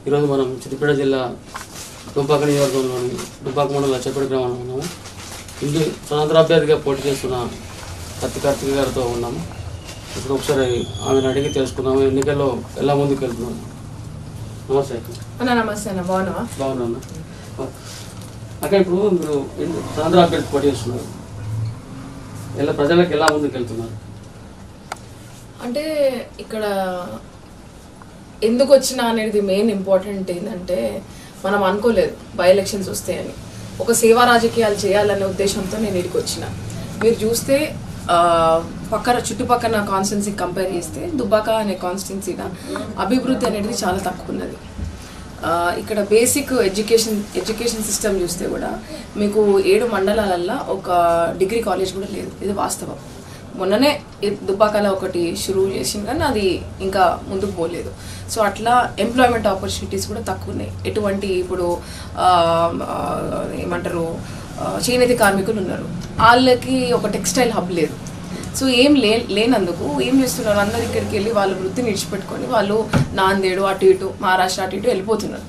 ఈరోజు మనం చిత్తపేట జిల్లా దుబ్బాక నియోజకవర్గంలోని దుబ్బాక మండలం లచ్చపేట గ్రామంలో ఉన్నాము ఇంటి స్వతంత్ర అభ్యర్థిగా పోటీ చేస్తున్న కత్తి కార్తిక్ గారితో ఉన్నాము ఇప్పుడు ఒకసారి ఆమెను అడిగి తెలుసుకుందాము ఎన్నికల్లో ఎలా ముందుకు వెళ్తున్నాము నమస్తే అక్క అన్న నమస్తే అన్న బాగున్నావా బాగున్నా అక్క ఇప్పుడు మీరు ఇంటి- స్వతంత్ర అభ్యర్థి పోటీ చేస్తున్నారు ఎలా ప్రజలకు ఎలా ముందుకు వెళ్తున్నారు అంటే ఇక్కడ ఎందుకు వచ్చినా అనేది మెయిన్ ఇంపార్టెంట్ ఏంటంటే మనం అనుకోలేదు బై ఎలక్షన్స్ వస్తాయని ఒక సేవా రాజకీయాలు చేయాలనే ఉద్దేశంతో నేను ఇక్కడికి వచ్చిన మీరు చూస్తే ఆ, పక్కన చుట్టుపక్కల కాన్స్టిట్యున్సీ కంపేర్ చేస్తే దుబ్బాక అనే కాన్స్టిట్యున్సీగా అభివృద్ధి అనేది చాలా తక్కువ ఉన్నది ఆ, ఇక్కడ బేసిక్ ఎడ్యుకేషన్ ఎడ్యుకేషన్ సిస్టమ్ చూస్తే కూడా మీకు ఏడు మండలాలల్లో ఒక డిగ్రీ కాలేజ్ కూడా లేదు ఇది వాస్తవం మొన్ననే ఈ దుబ్బాకలో ఒకటి షురూ చేసింది కానీ అది ఇంకా ముందుకు పోలేదు సో అట్లా ఎంప్లాయ్మెంట్ ఆపర్చునిటీస్ కూడా తక్కువ ఉన్నాయి ఎటువంటి ఇప్పుడు ఆ, ఆ, ఏమంటారు ఆ, చేనేత కార్మికులు ఉన్నారు వాళ్ళకి ఒక టెక్స్టైల్ హబ్ లేదు సో ఏం లే లేనందుకు ఏం చేస్తున్నారు అందరు ఇక్కడికి వెళ్ళి వాళ్ళ వృత్తిని విడిచిపెట్టుకొని వాళ్ళు నాందేడు అటు ఇటు మహారాష్ట్ర అటు ఇటు వెళ్ళిపోతున్నారు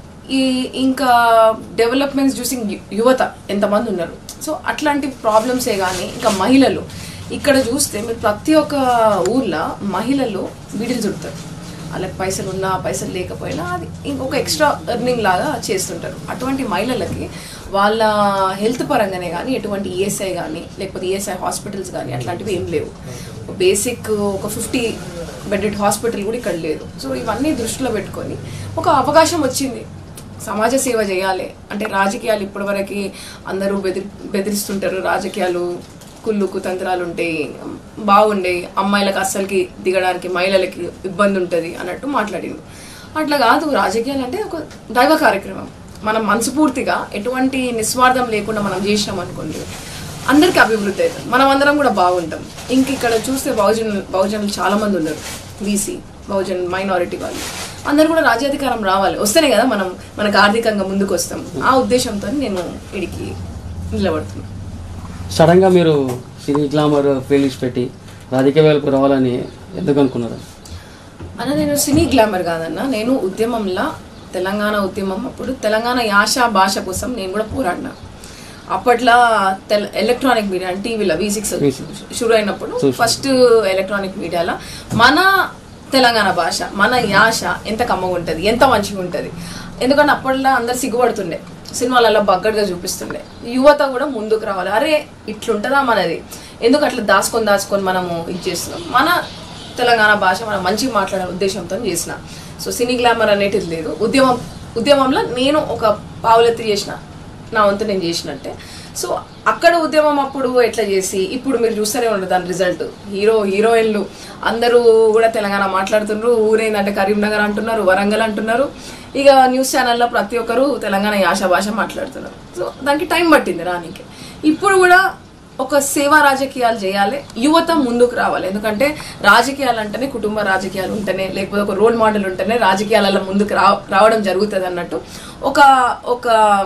ఈ ఇంకా డెవలప్మెంట్స్ చూసి యు- యువత ఎంతమంది ఉన్నారు సో అట్లాంటి ప్రాబ్లమ్సే కానీ ఇంకా మహిళలు ఇక్కడ చూస్తే మీరు ప్రతి ఒక్క ఊర్లో మహిళలు వీడిలు చుడతారు వాళ్ళకి పైసలు ఉన్నా పైసలు లేకపోయినా అది ఇంకొక ఎక్స్ట్రా ఎర్నింగ్ లాగా చేస్తుంటారు అటువంటి మహిళలకి వాళ్ళ హెల్త్ పరంగానే కానీ ఎటువంటి ఈఎస్ఐ కానీ లేకపోతే ఈఎస్ఐ హాస్పిటల్స్ కానీ అట్లాంటివి ఏం లేవు బేసిక్ ఒక ఫిఫ్టీ బెడెడ్ హాస్పిటల్ కూడా ఇక్కడ లేదు సో ఇవన్నీ దృష్టిలో పెట్టుకొని ఒక అవకాశం వచ్చింది సమాజ సేవ చేయాలి అంటే రాజకీయాలు ఇప్పటివరకు అందరూ బెదిరి బెదిరిస్తుంటారు రాజకీయాలు కుళ్ళు కుతంత్రాలు ఉంటాయి బాగుండే అమ్మాయిలకు అస్సలకి దిగడానికి మహిళలకి ఇబ్బంది ఉంటుంది అన్నట్టు మాట్లాడింది అట్లా కాదు రాజకీయాలు అంటే ఒక దైవ కార్యక్రమం మనం మనస్ఫూర్తిగా ఎటువంటి నిస్వార్థం లేకుండా మనం చేసినాం అనుకోండి అందరికీ అభివృద్ధి అవుతుంది మనం అందరం కూడా బాగుంటాం ఇంక ఇక్కడ చూస్తే బహుజనులు బహుజనులు చాలా మంది ఉన్నారు బీసీ బహుజన్ మైనారిటీ వాళ్ళు అందరు కూడా రాజ్యాధికారం రావాలి వస్తేనే కదా మనం మనకు ఆర్థికంగా ముందుకు వస్తాం ఆ ఉద్దేశంతో నేను ఇడికి నిలబడుతున్నాను సడన్గా మీరు సినీ గ్లామర్ ప్లేలిస్ట్ పెట్టి రాజకీయ వైపు రావాలని ఎందుకు అనుకున్నారు అన్న నేను సినీ గ్లామర్ కాదన్న నేను ఉద్యమంలో తెలంగాణ ఉద్యమం అప్పుడు తెలంగాణ యాస భాష కోసం నేను కూడా పోరాడినా అప్పట్లో తెల ఎలక్ట్రానిక్ మీడియా అంటే టీవీలో వి సిక్స్ షురు అయినప్పుడు ఫస్ట్ ఎలక్ట్రానిక్ మీడియాలో మన తెలంగాణ భాష మన యాస ఎంత కమ్మగా ఉంటుంది ఎంత మంచిగా ఉంటుంది ఎందుకంటే అప్పట్లో అందరు సిగ్గుపడుతుండే సినిమాలలో బగ్గడగా చూపిస్తుండే యువత కూడా ముందుకు రావాలి అరే ఇట్లుంటుందా మనది ఎందుకు అట్లా దాచుకొని దాచుకొని మనము ఇది చేస్తున్నాం మన తెలంగాణ భాష మనం మంచిగా మాట్లాడే ఉద్దేశంతో చేసిన సో సినీ గ్లామర్ అనేటిది లేదు ఉద్యమం ఉద్యమంలో నేను ఒక పావులెత్తి చేసిన నా వంతు నేను చేసినట్టే సో అక్కడ ఉద్యమం అప్పుడు ఎట్లా చేసి ఇప్పుడు మీరు చూస్తూనే ఉండదు దాని రిజల్ట్ హీరో హీరోయిన్లు అందరూ కూడా తెలంగాణ మాట్లాడుతున్నారు ఊరేందంటే కరీంనగర్ అంటున్నారు వరంగల్ అంటున్నారు ఇక న్యూస్ ఛానల్లో ప్రతి ఒక్కరు తెలంగాణ యాస భాష మాట్లాడుతున్నారు సో దానికి టైం పట్టింది రానికి ఇప్పుడు కూడా ఒక సేవా రాజకీయాలు చేయాలి యువత ముందుకు రావాలి ఎందుకంటే రాజకీయాలు అంటేనే కుటుంబ రాజకీయాలు ఉంటేనే లేకపోతే ఒక రోల్ మోడల్ ఉంటేనే రాజకీయాలలో ముందుకు రా రావడం జరుగుతుంది అన్నట్టు ఒక ఒక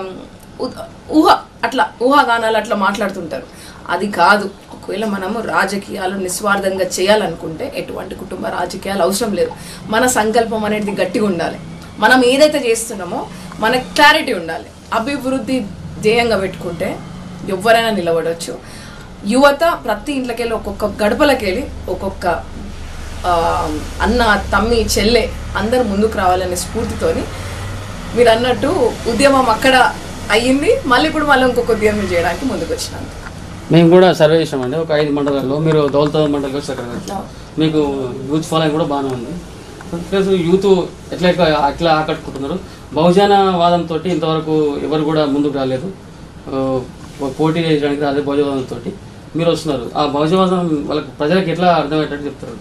ఉ- ఊహ అట్లా ఊహాగానాలు అట్లా మాట్లాడుతుంటారు అది కాదు ఒకవేళ మనము రాజకీయాలు నిస్వార్థంగా చేయాలనుకుంటే ఎటువంటి కుటుంబ రాజకీయాలు అవసరం లేదు మన సంకల్పం అనేది గట్టిగా ఉండాలి మనం ఏదైతే చేస్తున్నామో మనకు క్లారిటీ ఉండాలి అభివృద్ధి ధ్యేయంగా పెట్టుకుంటే ఎవరైనా నిలబడవచ్చు యువత ప్రతి ఇంట్లోకెళ్ళి ఒక్కొక్క గడపలకెళ్ళి ఒక్కొక్క ఆ, అన్న తమ్మి చెల్లె అందరు ముందుకు రావాలనే స్ఫూర్తితోని మీరు అన్నట్టు ఉద్యమం అక్కడ అయ్యింది మళ్ళీ ఇప్పుడు మళ్ళీ ఇంకొక ఉద్యమం చేయడానికి ముందుకు వచ్చినాను మేము కూడా సర్వే చేసామండి ఒక ఐదు మండలాల్లో మీరు దౌలతాబాద్ మండలికి వచ్చారు మీకు యూత్ ఫాలోయింగ్ కూడా బాగానే ఉంది ప్లస్ యూత్ ఎట్లా ఎట్లా అట్లా ఆకట్టుకుంటున్నారు బహుజన వాదంతో ఇంతవరకు ఎవరు కూడా ముందుకు రాలేదు ఆ, ఒక పోటీ చేయడానికి రాలేదు బహుజనవాదంతో మీరు వస్తున్నారు ఆ బహుజనవాదం వాళ్ళకి ప్రజలకు ఎట్లా అర్థమయ్యేటట్టు చెప్తారు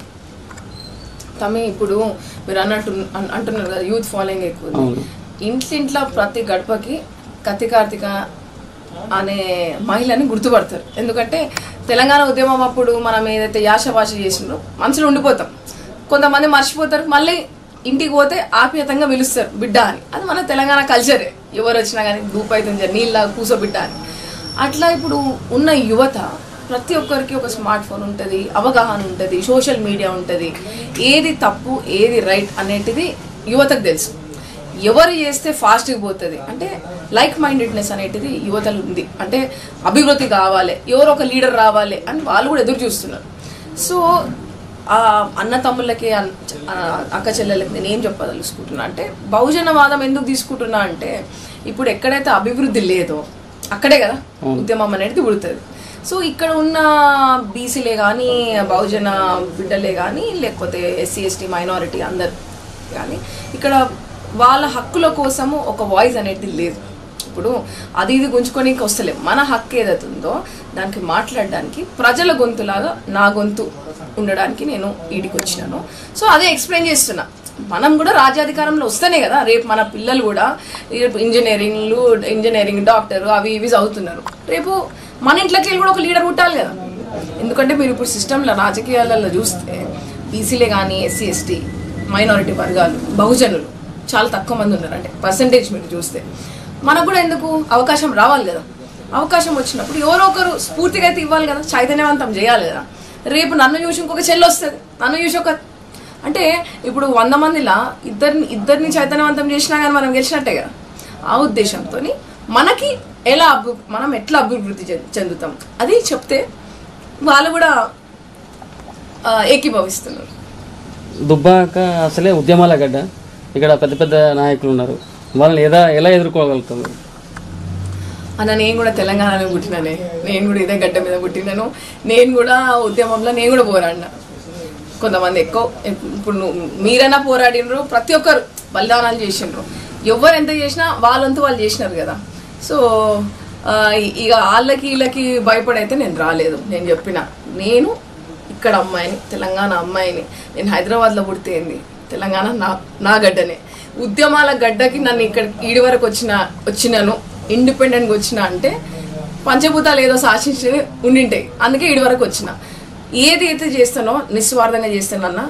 తమ్మి ఇప్పుడు మీరు అన్నట్టు అన్- అంటున్నారు కదా యూత్ ఫాలోయింగ్ ఎక్కువ ఉంది. అవును ఇంటింట్లో ప్రతి గడపకి కత్తి కార్తిక అనే మహిళని గుర్తుపడతారు ఎందుకంటే తెలంగాణ ఉద్యమం అప్పుడు మనం ఏదైతే యాస భాష చేసిందో మనసులో ఉండిపోతాం కొంతమంది మర్చిపోతారు మళ్ళీ ఇంటికి పోతే ఆప్యాయతంగా పిలుస్తారు బిడ్డ అని అది మన తెలంగాణ కల్చరే ఎవరు వచ్చినా కానీ దూపైతుంది నీళ్ళ కూసో బిడ్డ అని అట్లా ఇప్పుడు ఉన్న యువత ప్రతి ఒక్కరికి ఒక స్మార్ట్ ఫోన్ ఉంటుంది అవగాహన ఉంటుంది సోషల్ మీడియా ఉంటుంది ఏది తప్పు ఏది రైట్ అనేటిది యువతకు తెలుసు ఎవరు చేస్తే ఫాస్ట్గా పోతుంది అంటే లైక్ మైండెడ్నెస్ అనేటిది యువతలు ఉంది అంటే అభివృద్ధి కావాలి ఎవరో ఒక లీడర్ రావాలి అని వాళ్ళు కూడా ఎదురు చూస్తున్నారు సో ఆ అన్న తమ్ముళ్ళకి అన్- ఆ అక్క చెల్లెలకి నేను ఏం చెప్పదలుచుకుంటున్నా అంటే బహుజనవాదం ఎందుకు తీసుకుంటున్నా అంటే ఇప్పుడు ఎక్కడైతే అభివృద్ధి లేదో అక్కడే కదా ఉద్యమం అనేది పుడుతుంది సో ఇక్కడ ఉన్న బీసీలే కానీ బహుజన బిడ్డలే కానీ లేకపోతే ఎస్సీ ఎస్టీ మైనారిటీ అందరు కానీ ఇక్కడ వాళ్ళ హక్కుల కోసము ఒక వాయిస్ అనేది లేదు ఇప్పుడు అది ఇది గుంజుకొని వస్తలేం మన హక్కు ఏదైతే ఉందో దానికి మాట్లాడడానికి ప్రజల గొంతులాగా నా గొంతు ఉండడానికి నేను ఈడికి వచ్చినాను సో అదే ఎక్స్ప్లెయిన్ చేస్తున్నా మనం కూడా రాజ్యాధికారంలో వస్తేనే కదా రేపు మన పిల్లలు కూడా రేపు ఇంజనీరింగ్లు ఇంజనీరింగ్ డాక్టర్ అవి ఇవి చదువుతున్నారు రేపు మన ఇంట్లోకి వెళ్ళి కూడా ఒక లీడర్ పుట్టాలి కదా ఎందుకంటే మీరు ఇప్పుడు సిస్టంలో రాజకీయాలలో చూస్తే బీసీలే కానీ ఎస్సీ ఎస్టీ మైనారిటీ వర్గాలు బహుజనులు చాలా తక్కువ మంది ఉన్నారు అంటే పర్సంటేజ్ మీరు చూస్తే మనకు కూడా ఎందుకు అవకాశం రావాలి కదా అవకాశం వచ్చినప్పుడు ఎవరో ఒకరు స్ఫూర్తిగా అయితే ఇవ్వాలి కదా చైతన్యవంతం చేయాలి కదా రేపు నన్ను చూసి ఇంకొక చెల్లి వస్తుంది నన్ను చూసి ఒక అంటే ఇప్పుడు వంద మందిలా ఇద్దరిని ఇద్దరిని చైతన్యవంతం చేసినా కానీ మనం గెలిచినట్టే కదా ఆ ఉద్దేశంతో మనకి ఎలా అభి మనం ఎట్లా అభివృద్ధి చెంద- చెందుతాం అది చెప్తే వాళ్ళు కూడా ఆ, ఏకీభవిస్తున్నారు దుబ్బాక అసలే ఉద్యమాల గడ్డ ఇక్కడ పెద్ద పెద్ద నాయకులు ఉన్నారు వాళ్ళని ఎలా ఎలా ఎదుర్కోగలుగుతారు అన్న నేను కూడా తెలంగాణలో పుట్టినానే నేను కూడా ఇదే గడ్డ మీద పుట్టినాను నేను కూడా ఉద్యమంలో నేను కూడా పోరాడినా కొంతమంది ఎక్కువ ఇప్పుడు నువ్వు మీరైనా పోరాడినరు ప్రతి ఒక్కరు బలిదానాలు చేసిండ్రు ఎవరు ఎంత చేసినా వాళ్ళంతూ వాళ్ళు చేసినారు కదా సో ఆ, ఇక వాళ్ళకి వీళ్ళకి భయపడైతే నేను రాలేదు నేను చెప్పిన నేను ఇక్కడ అమ్మాయిని తెలంగాణ అమ్మాయిని నేను హైదరాబాద్లో పుడితే ఏంది తెలంగాణ నా నా గడ్డనే ఉద్యమాల గడ్డకి నన్ను ఇక్కడ ఈడి వరకు వచ్చిన వచ్చినాను ఇండిపెండెంట్గా వచ్చిన అంటే పంచభూతాలు ఏదో శాసించి ఉండింటాయి అందుకే ఈడి వరకు వచ్చిన ఏది అయితే చేస్తానో నిస్వార్థంగా చేస్తానన్నా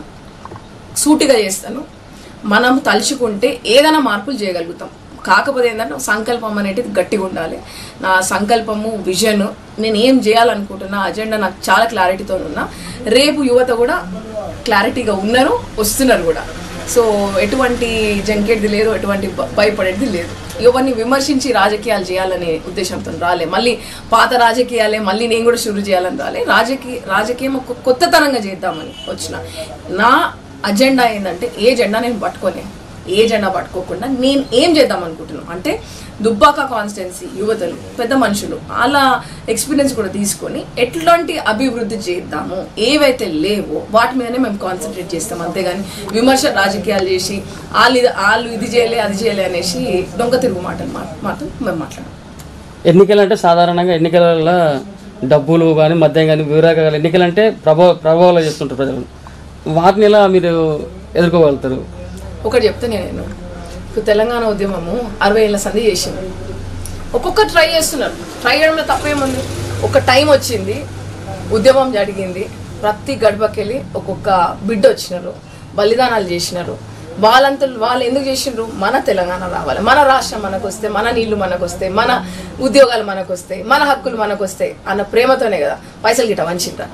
సూటిగా చేస్తాను మనం తలుచుకుంటే ఏదైనా మార్పులు చేయగలుగుతాం కాకపోతే ఏంటంటే సంకల్పం అనేది గట్టిగా ఉండాలి నా సంకల్పము విజన్ నేను ఏం చేయాలనుకుంటున్నా అజెండా నాకు చాలా క్లారిటీతో ఉన్నా రేపు యువత కూడా క్లారిటీగా ఉన్నారు వస్తున్నారు కూడా సో ఎటువంటి జంకేది లేదు ఎటువంటి భ- భయపడేది లేదు ఎవరిని విమర్శించి రాజకీయాలు చేయాలనే ఉద్దేశంతో రాలే మళ్ళీ పాత రాజకీయాలే మళ్ళీ నేను కూడా షురు చేయాలని రాలే రాజకీయ రాజకీయం ఒక కొత్తతనంగా చేద్దామని వచ్చిన నా అజెండా ఏంటంటే ఏ జెండా నేను పట్టుకోలే ఏ జెండా పట్టుకోకుండా నేను ఏం చేద్దాం అనుకుంటున్నాను అంటే దుబ్బాక కాన్స్టిట్యున్సీ యువతలు పెద్ద మనుషులు అలా ఎక్స్పీరియన్స్ కూడా తీసుకొని ఎట్లాంటి అభివృద్ధి చేద్దాము ఏవైతే లేవో వాటి మీదనే మేము కాన్సన్ట్రేట్ చేస్తాం అంతేగాని విమర్శ రాజకీయాలు చేసి వాళ్ళు ఇది వాళ్ళు ఇది చేయలే అది చేయలే అనేసి దొంగ తిరుగు మాటలు మా- మాత్రం మేము మాట్లాడాం ఎన్నికలు అంటే సాధారణంగా ఎన్నికల డబ్బులు కానీ మద్యం కానీ వివరాలు ఎన్నికలు అంటే ప్రభావ ప్రభావాలు చేస్తుంటారు ప్రజలు వాటిని ఎలా మీరు ఎదుర్కోగలుగుతారు ఒకటి చెప్తే నేను ఇప్పుడు తెలంగాణ ఉద్యమము అరవై ఏళ్ళ సంధి చేసింది ఒక్కొక్కరు ట్రై చేస్తున్నారు ట్రై చేయడంలో తప్పేముంది ఒక టైం వచ్చింది ఉద్యమం జరిగింది ప్రతి గడపకెళ్ళి ఒక్కొక్క బిడ్డ వచ్చినారు బలిదానాలు చేసినారు వాళ్ళంతా వాళ్ళు ఎందుకు చేసిండ్రు మన తెలంగాణ రావాలి మన రాష్ట్రం మనకు వస్తే మన నీళ్లు మనకు వస్తే మన ఉద్యోగాలు మనకు వస్తాయి మన హక్కులు మనకు వస్తాయి అన్న ప్రేమతోనే కదా పైసలు గిట్ట వంచిండ్రా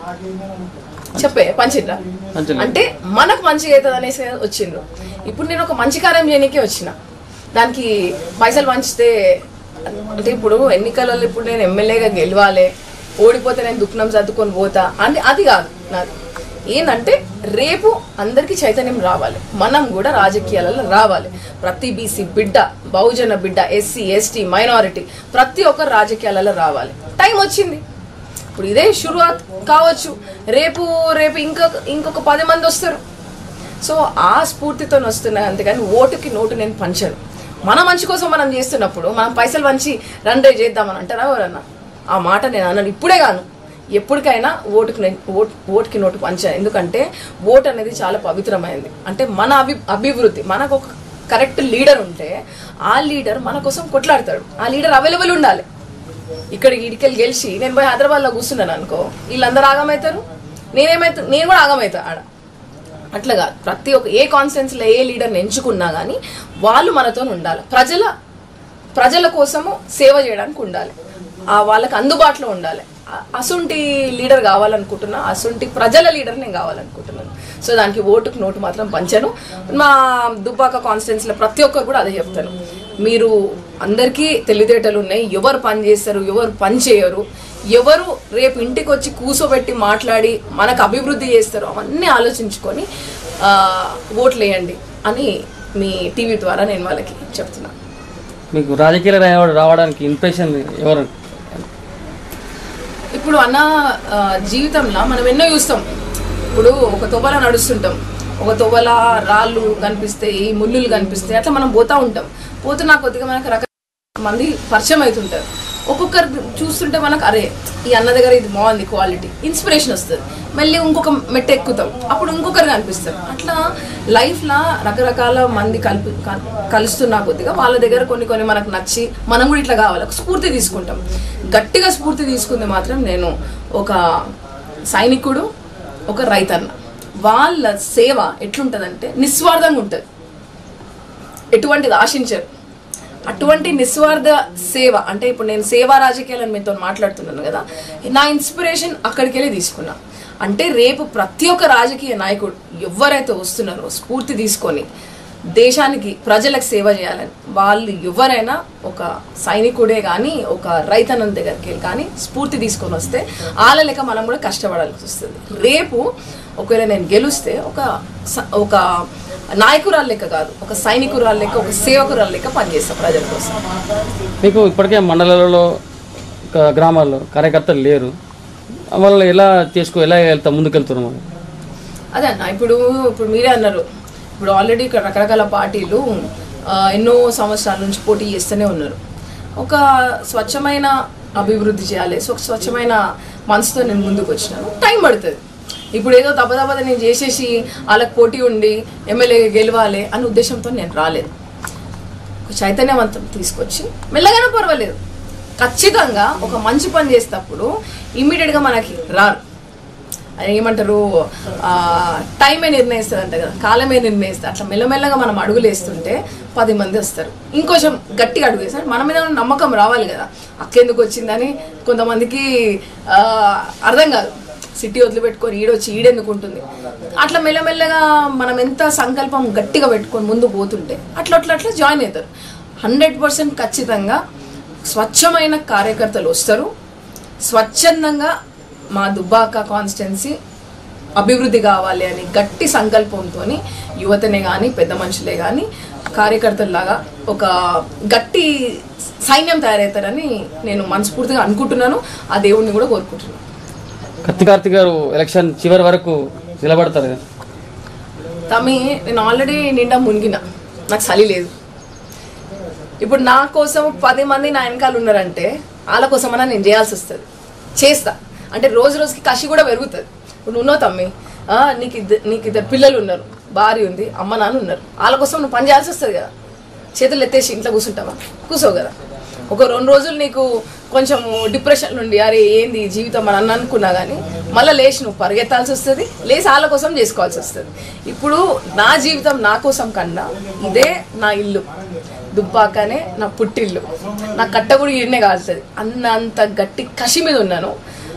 చెప్పే పంచిండ్రా పంచలేదు. అంటే మనకు మంచిగా అవుతుంది అనేసి వచ్చిండ్రు ఇప్పుడు నేను ఒక మంచి కార్యం చేయనీకే వచ్చిన దానికి పైసలు పంచితే అంటే ఇప్పుడు ఎన్నికలలో ఇప్పుడు నేను ఎమ్మెల్యేగా గెలవాలి ఓడిపోతే నేను దుఃఖం సర్దుకొని పోతా అంటే అది కాదు నాది ఏంటంటే రేపు అందరికీ చైతన్యం రావాలి మనం కూడా రాజకీయాలలో రావాలి ప్రతి బీసీ బిడ్డ బహుజన బిడ్డ ఎస్సీ ఎస్టీ మైనారిటీ ప్రతి ఒక్కరు రాజకీయాలలో రావాలి టైం వచ్చింది ఇప్పుడు ఇదే షురువాత్ కావచ్చు రేపు రేపు ఇంకొక ఇంకొక పది మంది వస్తారు సో ఆ స్ఫూర్తితో వస్తున్నాయి అంతేగాని ఓటుకి నోటు నేను పంచాను మన మంచి కోసం మనం చేస్తున్నప్పుడు మనం పైసలు పంచి రండే చేద్దామని అంటారా ఎవరన్నా ఆ మాట నేను అన్నాను ఇప్పుడే కాను ఎప్పటికైనా ఓటుకి నేను ఓట్ ఓటుకి నోటు పంచాను ఎందుకంటే ఓటు అనేది చాలా పవిత్రమైనది అంటే మన అభి అభివృద్ధి మనకు ఒక కరెక్ట్ లీడర్ ఉంటే ఆ లీడర్ మన కోసం కొట్లాడతాడు ఆ లీడర్ అవైలబుల్ ఉండాలి ఇక్కడ ఇడికెళ్ళి గెలిచి నేను పోయి హైదరాబాద్లో కూర్చున్నాను అనుకో వీళ్ళందరూ ఆగమవుతారు నేనేమైతే నేను కూడా ఆగమవుతా ఆడ అట్లా కాదు ప్రతి ఒక్క ఏ కాన్స్టెన్సీలో ఏ లీడర్ని ఎంచుకున్నా కానీ వాళ్ళు మనతో ఉండాలి ప్రజల ప్రజల కోసము సేవ చేయడానికి ఉండాలి ఆ వాళ్ళకి అందుబాటులో ఉండాలి ఆ- అసుంటి లీడర్ కావాలనుకుంటున్నా అసుంటి ప్రజల లీడర్ నేను కావాలనుకుంటున్నాను సో దానికి ఓటుకు నోటు మాత్రం పంచాను మా దుబ్బాక కాన్స్టిట్యున్సీలో ప్రతి ఒక్కరు కూడా అదే చెప్తాను మీరు అందరికీ తెలివితేటలు ఉన్నాయి ఎవరు పని చేస్తారు ఎవరు పని చేయరు ఎవరు రేపు ఇంటికి వచ్చి కూసోబెట్టి మాట్లాడి మనకు అభివృద్ధి చేస్తారు అవన్నీ ఆలోచించుకొని ఆ, ఓట్లు వేయండి అని మీ టీవీ ద్వారా నేను వాళ్ళకి చెప్తున్నాను మీకు రాజకీయాలు రావ- రావడానికి ఇంప్రెషన్ ఎవరు ఇప్పుడు అన్న ఆ, జీవితంలో మనం ఎన్నో చూస్తాం ఇప్పుడు ఒక తొవ్వల నడుస్తుంటాం ఒక తొవ్వల రాళ్ళు కనిపిస్తాయి ముళ్ళులు కనిపిస్తాయి అట్లా మనం పోతా ఉంటాం పోతున్నా కొద్దిగా మనకు రకరకాల మంది పరిచయం అవుతుంటారు ఒక్కొక్కరు చూస్తుంటే మనకు అరే ఈ అన్న దగ్గర ఇది బాగుంది క్వాలిటీ ఇన్స్పిరేషన్ వస్తుంది మళ్ళీ ఇంకొక మెట్టు ఎక్కుతాం అప్పుడు ఇంకొకరు కనిపిస్తారు అట్లా లైఫ్లో రకరకాల మంది కలిపి కల్- కలుస్తున్నా కొద్దిగా వాళ్ళ దగ్గర కొన్ని కొన్ని మనకు నచ్చి మనం కూడా ఇట్లా కావాలి ఒక స్ఫూర్తి తీసుకుంటాం గట్టిగా స్ఫూర్తి తీసుకుంది మాత్రం నేను ఒక సైనికుడు ఒక రైతన్న వాళ్ళ సేవ ఎట్లుంటుందంటే నిస్వార్థంగా ఉంటుంది ఎటువంటిది ఆశించరు అటువంటి నిస్వార్థ సేవ అంటే ఇప్పుడు నేను సేవా రాజకీయాలను మీతో మాట్లాడుతున్నాను కదా నా ఇన్స్పిరేషన్ అక్కడికి వెళ్ళి తీసుకున్నా అంటే రేపు ప్రతి ఒక్క రాజకీయ నాయకుడు ఎవరైతే వస్తున్నారో స్ఫూర్తి తీసుకొని దేశానికి ప్రజలకు సేవ చేయాలని వాళ్ళు ఎవరైనా ఒక సైనికుడే కానీ ఒక రైతన్నం దగ్గరికి వెళ్ళి కానీ స్ఫూర్తి తీసుకొని వస్తే వాళ్ళ లెక్క మనం కూడా కష్టపడాల్సి వస్తుంది రేపు ఒకవేళ నేను గెలిస్తే ఒక స- ఒక నాయకురాలు లెక్క కాదు ఒక సైనికురాలు లెక్క ఒక సేవకురాలు లెక్క పనిచేస్తాం ప్రజల కోసం మీకు ఇప్పటికే మండలాలలో ఒక గ్రామాల్లో కార్యకర్తలు లేరు వాళ్ళు ఎలా చేసుకో ఎలా వెళ్తా ముందుకెళ్తున్నారు మరి అదే అన్న ఇప్పుడు ఇప్పుడు మీరే అన్నారు ఇప్పుడు ఆల్రెడీ ఇక్కడ రకరకాల పార్టీలు ఆ, ఎన్నో సంవత్సరాల నుంచి పోటీ చేస్తూనే ఉన్నారు ఒక స్వచ్ఛమైన అభివృద్ధి చేయాలి సో స్వచ్ఛమైన మనసుతో నేను ముందుకు వచ్చినాను టైం పడుతుంది ఇప్పుడు ఏదో దబదబద నేను చేసేసి వాళ్ళకి పోటీ ఉండి ఎమ్మెల్యే గెలవాలి అనే ఉద్దేశంతో నేను రాలేదు ఒక చైతన్యవంతం తీసుకొచ్చి మెల్లగానే పర్వాలేదు ఖచ్చితంగా ఒక మంచి పని చేసేటప్పుడు ఇమ్మీడియట్గా మనకి రారు అది ఏమంటారు ఆ, టైమే నిర్ణయిస్తుంది అంట కదా కాలమే నిర్ణయిస్తుంది అట్లా మెల్లమెల్లగా మనం అడుగులు వేస్తుంటే పది మంది వస్తారు ఇంకొంచెం గట్టిగా అడుగు వేస్తారు మన మీద ఉన్న నమ్మకం రావాలి కదా అక్కెందుకు వచ్చిందని కొంతమందికి ఆ, అర్థం కాదు సిటీ వదిలిపెట్టుకొని ఈడొచ్చి ఈడెందుకు ఉంటుంది అట్లా మెల్లమెల్లగా మనం ఎంత సంకల్పం గట్టిగా పెట్టుకొని ముందు పోతుంటే అట్లా అట్లా అట్లా జాయిన్ అవుతారు హండ్రెడ్ పర్సెంట్ ఖచ్చితంగా స్వచ్ఛమైన కార్యకర్తలు వస్తారు స్వచ్ఛందంగా మా దుబ్బాక కాన్స్టిట్యున్సీ అభివృద్ధి కావాలి అని గట్టి సంకల్పంతో యువతనే కానీ పెద్ద మనుషులే కానీ కార్యకర్తల్లాగా ఒక గట్టి సైన్యం తయారవుతారని నేను మనస్ఫూర్తిగా అనుకుంటున్నాను ఆ దేవుణ్ణి కూడా కోరుకుంటున్నాను కత్తి కార్తిక్ గారు ఎలక్షన్ చివరి వరకు నిలబడతారు కదా తమి నేను ఆల్రెడీ నిండా మునిగిన నాకు చలి లేదు ఇప్పుడు నా కోసం పది మంది నా వెనకాల ఉన్నారంటే వాళ్ళ కోసమన్నా నేను చేయాల్సి వస్తుంది చేస్తా అంటే రోజు రోజుకి కసి కూడా పెరుగుతుంది ఇప్పుడు నువ్వు ఉన్నావు తమ్మి ఆ, నీకు ఇద్దరు నీకు ఇద్దరు పిల్లలు ఉన్నారు భార్య ఉంది అమ్మ నాన్న ఉన్నారు వాళ్ళ కోసం నువ్వు పని చేయాల్సి వస్తుంది కదా చేతులు ఎత్తేసి ఇంట్లో కూర్చుంటావా కూర్చోవు కదా ఒక రెండు రోజులు నీకు కొంచెం డిప్రెషన్ నుండి అరే ఏంది ఈ జీవితం అని అని అనుకున్నా కానీ మళ్ళీ లేచి నువ్వు పరిగెత్తాల్సి వస్తుంది లేచి వాళ్ళ కోసం చేసుకోవాల్సి వస్తుంది ఇప్పుడు నా జీవితం నా కోసం కన్నా ఇదే నా ఇల్లు దుబ్బాకనే నా పుట్టిల్లు నా కట్ట కూడా ఈడనే కాల్తుంది అన్న అంత గట్టి కసి మీద ఉన్నాను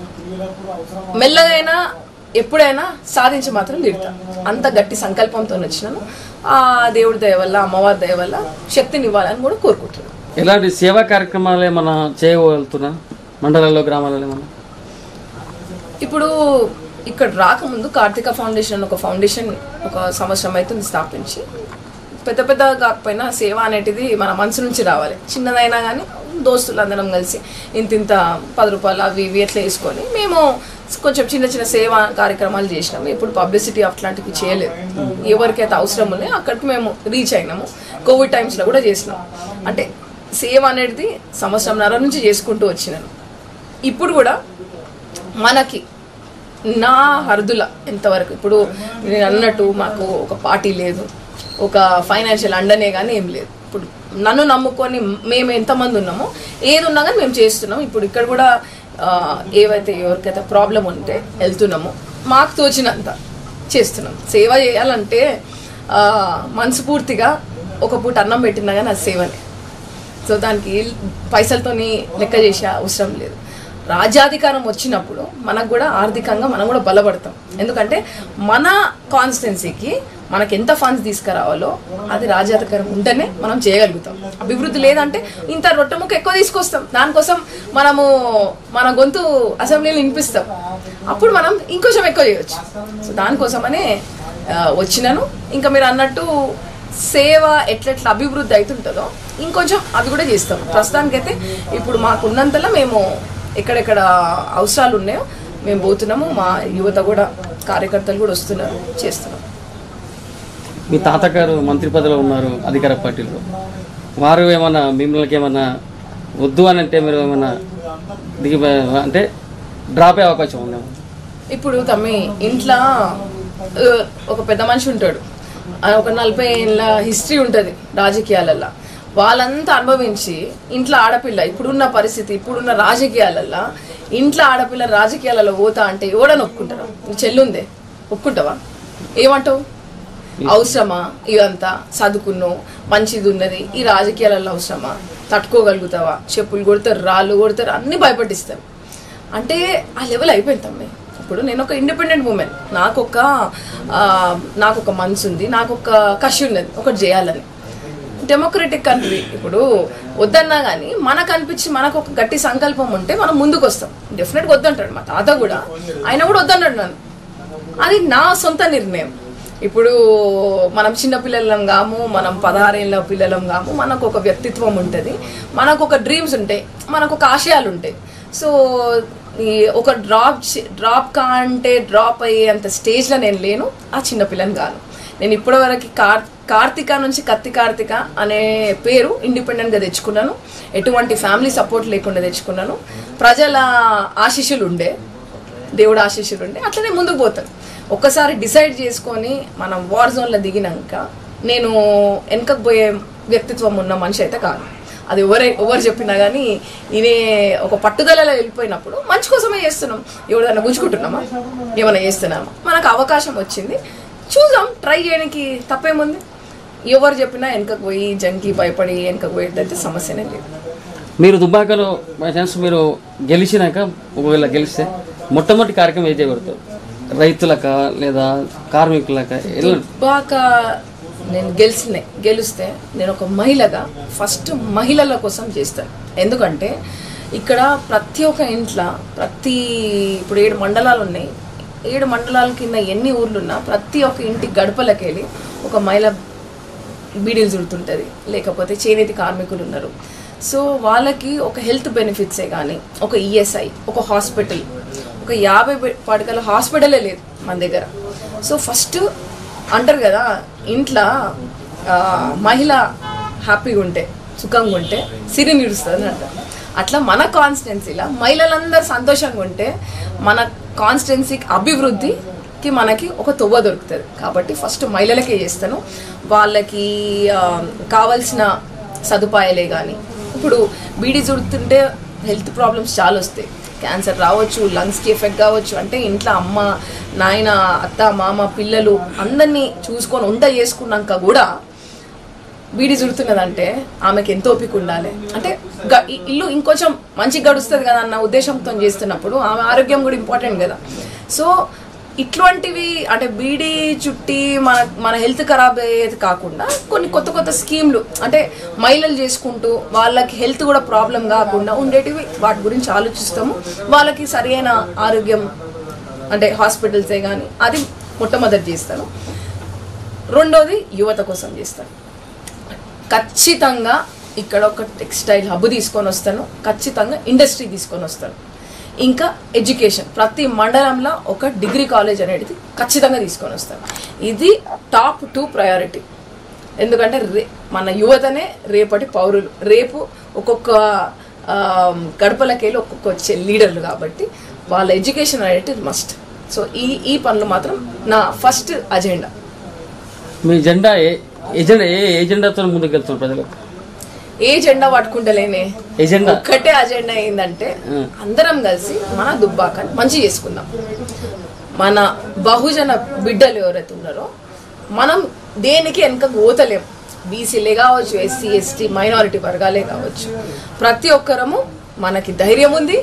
మెల్లగైనా ఎప్పుడైనా సాధించి మాత్రం తీరుతా అంత గట్టి సంకల్పంతో వచ్చినాను ఆ దేవుడి దయ వల్ల అమ్మవారి దయ వల్ల శక్తిని ఇవ్వాలని కూడా కోరుకుంటున్నాను ఎలాంటి సేవా కార్యక్రమాలు ఏమన్నా చేయగలుగుతున్నా మండలాల్లో గ్రామాలలో ఏమన్నా ఇప్పుడు ఇక్కడ రాకముందు కార్తిక ఫౌండేషన్ అని ఒక ఫౌండేషన్ ఒక సంవత్సరం అవుతుంది స్థాపించి పెద్ద పెద్ద కాకపోయినా సేవ అనేటిది మన మనసు నుంచి రావాలి చిన్నదైనా కానీ దోస్తులు అందరం కలిసి ఇంత ఇంత పది రూపాయలు అవి ఇవి ఎట్లా వేసుకొని మేము కొంచెం చిన్న చిన్న సేవా కార్యక్రమాలు చేసినాము ఇప్పుడు పబ్లిసిటీ అట్లాంటివి చేయలేదు ఎవరికైతే అవసరం ఉన్నాయో అక్కడికి మేము రీచ్ అయినాము కోవిడ్ టైమ్స్లో కూడా చేసినాం అంటే సేవ అనేది సంవత్సరంన్నర నుంచి చేసుకుంటూ వచ్చినాను ఇప్పుడు కూడా మనకి నా హర్దుల ఎంతవరకు ఇప్పుడు నేను అన్నట్టు మాకు ఒక పార్టీ లేదు ఒక ఫైనాన్షియల్ అండనే కానీ ఏం లేదు ఇప్పుడు నన్ను నమ్ముకొని మేము ఎంతమంది ఉన్నామో ఏది ఉన్నా కానీ మేము చేస్తున్నాం ఇప్పుడు ఇక్కడ కూడా ఆ, ఏవైతే ఎవరికైతే ప్రాబ్లం ఉంటే వెళ్తున్నామో మాకు తోచినంత చేస్తున్నాం సేవ చేయాలంటే ఆ, మనస్ఫూర్తిగా ఒక పూట అన్నం పెట్టినా కానీ అది సేవనే సో దానికి పైసలతోని లెక్క చేసే అవసరం లేదు రాజ్యాధికారం వచ్చినప్పుడు మనకు కూడా ఆర్థికంగా మనం కూడా బలపడతాం ఎందుకంటే మన కాన్స్టిట్యున్సీకి మనకి ఎంత ఫండ్స్ తీసుకురావాలో అది రాజ్యాధికారం ఉంటేనే మనం చేయగలుగుతాం అభివృద్ధి లేదంటే ఇంత రొట్టెముక్క ఎక్కువ తీసుకొస్తాం దానికోసం మనము మన గొంతు అసెంబ్లీలో వినిపిస్తాం అప్పుడు మనం ఇంకొంచెం ఎక్కువ చేయవచ్చు సో దానికోసమనే ఆ, వచ్చినాను ఇంకా మీరు అన్నట్టు సేవ ఎట్లెట్లా అభివృద్ధి అవుతుంటుందో ఇంకొంచెం అది కూడా చేస్తాం ప్రస్తుతానికైతే ఇప్పుడు మాకున్నంతలో మేము ఎక్కడెక్కడ అవసరాలు ఉన్నాయో మేము పోతున్నాము మా యువత కూడా కార్యకర్తలు కూడా వస్తున్నారు చేస్తున్నాం మీ తాతగారు మంత్రి పదవిలో ఉన్నారు అధికార పార్టీలో వారు ఏమన్నా మిమ్మల్ని ఏమన్నా వద్దు అని అంటే మీరు ఏమన్నా దిగి అంటే డ్రాప్ అయ్యే అవకాశం ఉందేమో ఇప్పుడు తమ్మి ఇంట్లో ఆ, ఒక పెద్ద మనిషి ఉంటాడు ఆ, ఒక నలభై ఏళ్ళ హిస్టరీ ఉంటుంది రాజకీయాలల్లో వాళ్ళంతా అనుభవించి ఇంట్లో ఆడపిల్ల ఇప్పుడున్న పరిస్థితి ఇప్పుడున్న రాజకీయాలల్లో ఇంట్లో ఆడపిల్ల రాజకీయాలలో పోతా అంటే ఎవడని ఒప్పుకుంటారా నీ చెల్లుందే ఒప్పుకుంటావా ఏమంటావు అవసరమా ఇదంతా చదువుకున్నావు మంచిది ఉన్నది ఈ రాజకీయాలలో అవసరమా తట్టుకోగలుగుతావా చెప్పులు కొడతారు రాళ్ళు కొడతారు అన్ని భయపట్టిస్తారు అంటే ఆ లెవెల్ అయిపోయింది తమ్మి ఇప్పుడు నేను ఒక ఇండిపెండెంట్ ఉమెన్ నాకు ఒక ఆ, నాకు ఒక మనసు ఉంది నాకు ఒక కషి ఉన్నది ఒకటి చేయాలని డెమోక్రటిక్ కంట్రీ ఇప్పుడు వద్దన్నా కానీ మనకు అనిపించి మనకు ఒక గట్టి సంకల్పం ఉంటే మనం ముందుకు వస్తాం డెఫినెట్గా వద్దంటాడు మా తాత కూడా ఆయన కూడా వద్దన్నాడు నన్ను అది నా సొంత నిర్ణయం ఇప్పుడు మనం చిన్న పిల్లలం కాము మనం పదహారేళ్ళ పిల్లలం కాము మనకు ఒక వ్యక్తిత్వం ఉంటుంది మనకు ఒక డ్రీమ్స్ ఉంటాయి మనకు ఒక ఆశయాలు ఉంటాయి సో ఈ ఒక డ్రాప్ డ్రాప్ కా అంటే డ్రాప్ అయ్యే అంత స్టేజ్లో నేను లేను ఆ చిన్న పిల్లని కాను నేను ఇప్పటివరకు కార్ కార్తిక నుంచి కత్తి కార్తిక అనే పేరు ఇండిపెండెంట్గా తెచ్చుకున్నాను ఎటువంటి ఫ్యామిలీ సపోర్ట్ లేకుండా తెచ్చుకున్నాను ప్రజల ఆశీస్సులు ఉండే దేవుడు ఆశీస్సులు ఉండే అట్లనే ముందుకు పోతాను ఒక్కసారి డిసైడ్ చేసుకొని మనం వార్ జోన్లో దిగినాక నేను వెనకకు పోయే వ్యక్తిత్వం ఉన్న మనిషి అయితే కాదు అది ఎవరే ఎవరు చెప్పినా కానీ నేనే ఒక పట్టుదలలో వెళ్ళిపోయినప్పుడు మంచి కోసమే చేస్తున్నాం ఎవరైనా గుంజుకుంటున్నామా ఏమైనా చేస్తున్నామా మనకు అవకాశం వచ్చింది చూద్దాం ట్రై చేయడానికి తప్పేముంది ఎవరు చెప్పినా వెనకకు పోయి జంకి భయపడి వెనకకు పోయేటైతే సమస్యనే లేదు మీరు దుబ్బాకలో బై ఛాన్స్ మీరు గెలిచినాక ఒకవేళ గెలిస్తే మొట్టమొదటి కార్యక్రమం ఏం చేయబడతారు రైతులక లేదా కార్మికులక ఎలా బాగా నేను గెలిచిన గెలిస్తే నేను ఒక మహిళగా ఫస్ట్ మహిళల కోసం చేస్తాను ఎందుకంటే ఇక్కడ ప్రతి ఒక్క ఇంట్లో ప్రతి ఇప్పుడు ఏడు మండలాలు ఉన్నాయి ఏడు మండలాల కింద ఎన్ని ఊర్లున్నా ప్రతి ఒక్క ఇంటి గడపలకి వెళ్ళి ఒక మహిళ బీడీలు చుడుతుంటుంది లేకపోతే చేనేత కార్మికులు ఉన్నారు సో వాళ్ళకి ఒక హెల్త్ బెనిఫిట్సే కానీ ఒక ఈఎస్ఐ ఒక హాస్పిటల్ ఒక యాభై బె- పడకల హాస్పిటలే లేదు మన దగ్గర సో ఫస్ట్ అంటారు కదా ఇంట్లో ఆ, మహిళ హ్యాపీగా ఉంటే సుఖంగా ఉంటే సిరి నిడుస్తుంది అని అంటారు అట్లా మన కాన్స్టిట్యున్సీలో మహిళలందరూ సంతోషంగా ఉంటే మన కాన్స్టిట్యున్సీకి అభివృద్ధికి మనకి ఒక తొవ్వ దొరుకుతుంది కాబట్టి ఫస్ట్ మహిళలకే చేస్తాను వాళ్ళకి ఆ, కావాల్సిన సదుపాయాలే కానీ ఇప్పుడు బీడీ చుడుతుంటే హెల్త్ ప్రాబ్లమ్స్ చాలా వస్తాయి క్యాన్సర్ రావచ్చు లంగ్స్కి ఎఫెక్ట్ కావచ్చు అంటే ఇంట్లో అమ్మ నాయన అత్త మామ పిల్లలు అందరినీ చూసుకొని వంట చేసుకున్నాక కూడా బీడీ చుడుతున్నదంటే ఆమెకి ఎంతో ఓపిక ఉండాలి అంటే గ- ఈ ఇల్లు ఇంకొంచెం మంచిగా గడుస్తుంది కదా అన్న ఉద్దేశంతో చేస్తున్నప్పుడు ఆమె ఆరోగ్యం కూడా ఇంపార్టెంట్ కదా సో ఇట్లాంటివి అంటే బీడీ చుట్టి మన మన హెల్త్ ఖరాబ్ అయ్యేది కాకుండా కొన్ని కొత్త కొత్త స్కీమ్లు అంటే మహిళలు చేసుకుంటూ వాళ్ళకి హెల్త్ కూడా ప్రాబ్లం కాకుండా ఉండేటివి వాటి గురించి ఆలోచిస్తాము వాళ్ళకి సరైన ఆరోగ్యం అంటే హాస్పిటల్సే కానీ అది మొట్టమొదటి చేస్తాను రెండోది యువత కోసం చేస్తాను ఖచ్చితంగా ఇక్కడ ఒక టెక్స్టైల్ హబ్ తీసుకొని వస్తాను ఖచ్చితంగా ఇండస్ట్రీ తీసుకొని వస్తాను ఇంకా ఎడ్యుకేషన్ ప్రతి మండలంలో ఒక డిగ్రీ కాలేజ్ అనేది ఖచ్చితంగా తీసుకొని వస్తాను ఇది టాప్ టూ ప్రయారిటీ ఎందుకంటే రే మన యువతనే రేపటి పౌరులు రేపు ఒక్కొక్క ఆ, గడపలకెళ్ళి ఒక్కొక్క వచ్చే లీడర్లు కాబట్టి వాళ్ళ ఎడ్యుకేషన్ అనేది మస్ట్ సో ఈ ఈ పనులు మాత్రం నా ఫస్ట్ అజెండా మీ జెండా ఏ ఎజెండా ఏ ఎజెండాతో ముందుకు వెళ్తున్నారు ప్రజలకు ఏ జెండా పట్టుకుంటలేనే ఎజెండా ఒక్కటే అజెండా ఏంటంటే అందరం కలిసి మన దుబ్బాకని మంచి చేసుకుందాం మన బహుజన బిడ్డలు ఎవరైతే ఉన్నారో మనం దేనికి వెనక పోతలేం బీసీలే కావచ్చు ఎస్సీ ఎస్టీ మైనారిటీ వర్గాలే కావచ్చు ప్రతి ఒక్కరము మనకి ధైర్యం ఉంది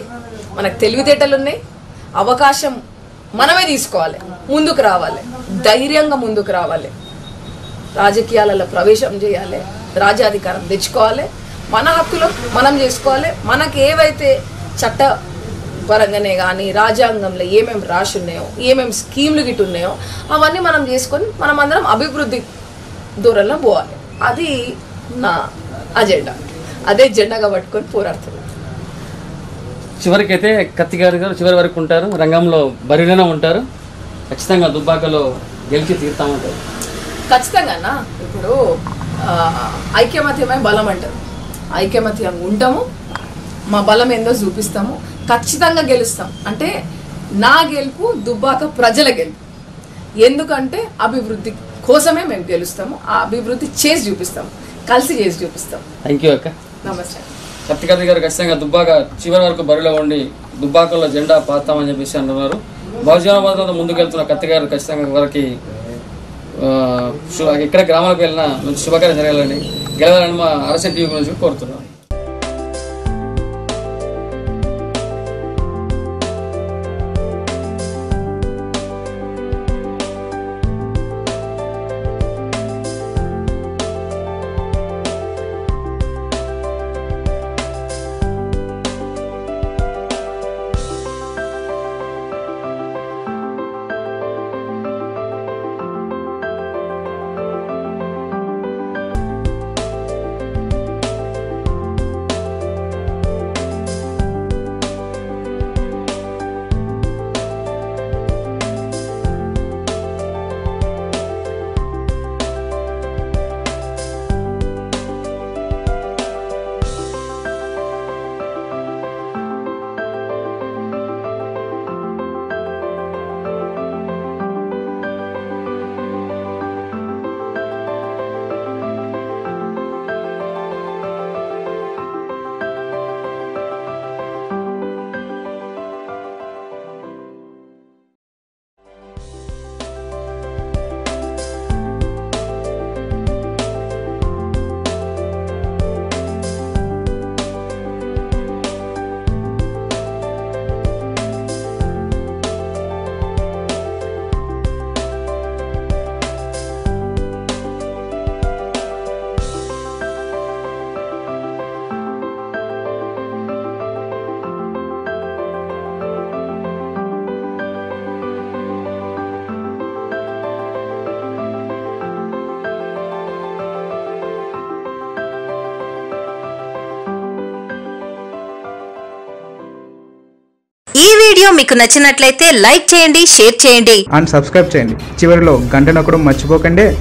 మనకు తెలివితేటలు ఉన్నాయి అవకాశం మనమే తీసుకోవాలి ముందుకు రావాలి ధైర్యంగా ముందుకు రావాలి రాజకీయాలలో ప్రవేశం చేయాలి రాజ్యాధికారం తెచ్చుకోవాలి మన హక్కులు మనం చేసుకోవాలి మనకు ఏవైతే చట్ట పరంగానే కానీ రాజ్యాంగంలో ఏమేమి రాసి ఉన్నాయో ఏమేమి స్కీమ్లు గిట్టు ఉన్నాయో అవన్నీ మనం చేసుకొని మనం అందరం అభివృద్ధి దూరంలో పోవాలి అది నా అజెండా అదే జెండాగా పట్టుకొని పోరాడుతున్నాను చివరికైతే కత్తి గారు గారు చివరి వరకు ఉంటారు రంగంలో బరిలోనే ఉంటారు ఖచ్చితంగా దుబ్బాకలో గెలిచి తీరుతామంటారు ఖచ్చితంగా ఇప్పుడు ఆ, ఐక్యమత్యమే బలం అంటారు ఐక్యమత్యంగా ఉంటాము మా బలం ఏందో చూపిస్తాము ఖచ్చితంగా గెలుస్తాం అంటే నా గెలుపు దుబ్బాక ప్రజల గెలుపు ఎందుకంటే అభివృద్ధి కోసమే మేము గెలుస్తాము ఆ అభివృద్ధి చేసి చూపిస్తాము కలిసి చేసి చూపిస్తాం థ్యాంక్ యూ అక్క నమస్తే కత్తికత్తి గారు ఖచ్చితంగా దుబ్బాక చివరి వరకు బరిలో ఉండి దుబ్బాకల్లో జెండా పాతామని చెప్పేసి అంటున్నారు బహుజనవాదంతో ముందుకెళ్తున్న కత్తి గారు ఖచ్చితంగా వారికి ఆ, శు- ఎక్కడ గ్రామాలకు వెళ్ళినా మంచి శుభకార్యం జరగాలని గెలవాలని మా అరసెట్ టీవీ గురించి కోరుతున్నాం ఈ వీడియో మీకు నచ్చినట్లయితే లైక్ చేయండి షేర్ చేయండి అండ్ సబ్స్క్రైబ్ చేయండి చివరిలో గంట నొక్కడం మర్చిపోకండి